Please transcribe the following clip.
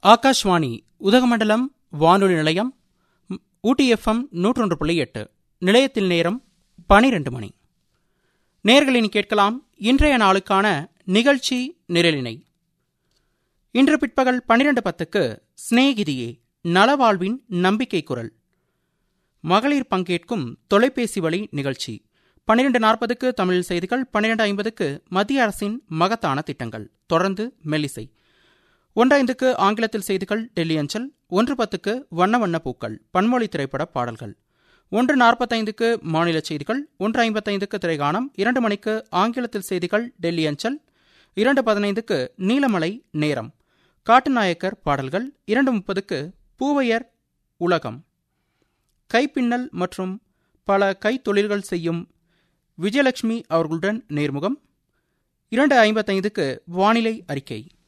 ஆகாஷ்வாணி உதகமண்டலம் வானொலி நிலையம் ம், ஊட்டி எஃப்எம் நூற்றொன்று புள்ளி எட்டு நிலையத்தில் நேரம் பனிரெண்டு மணி நேர்களின் கேட்கலாம் இன்றைய நாளுக்கான நிகழ்ச்சி நிரலினை இன்று பிற்பகல் பனிரெண்டு பத்துக்கு சிநேகிதியே நலவாழ்வின் நம்பிக்கை குரல் மகளிர் பங்கேற்கும் தொலைபேசி வழி நிகழ்ச்சி பன்னிரண்டு நாற்பதுக்கு தமிழ் செய்திகள் பன்னிரண்டு ஐம்பதுக்கு மத்திய அரசின் மகத்தான திட்டங்கள் தொடர்ந்து மெல்லிசை ஒன்று ஐந்துக்கு ஆங்கிலத்தில் செய்திகள் டெல்லி அஞ்சல் ஒன்று பத்துக்கு வண்ண வண்ண பூக்கள் பன்மொழி திரைப்பட பாடல்கள் ஒன்று நாற்பத்தைந்துக்கு மாநில செய்திகள் ஒன்று ஐம்பத்தைந்துக்கு திரைகாணம் இரண்டு மணிக்கு ஆங்கிலத்தில் செய்திகள் டெல்லி அஞ்சல் இரண்டு பதினைந்துக்கு நீலமலை நேரம் காட்டுநாயக்கர் பாடல்கள் இரண்டு முப்பதுக்கு பூவையர் உலகம் கைப்பின்னல் மற்றும் பல கைத்தொழில்கள் செய்யும் விஜயலட்சுமி அவர்களுடன் நேர்முகம் இரண்டு ஐம்பத்தைந்துக்கு வானிலை அறிக்கை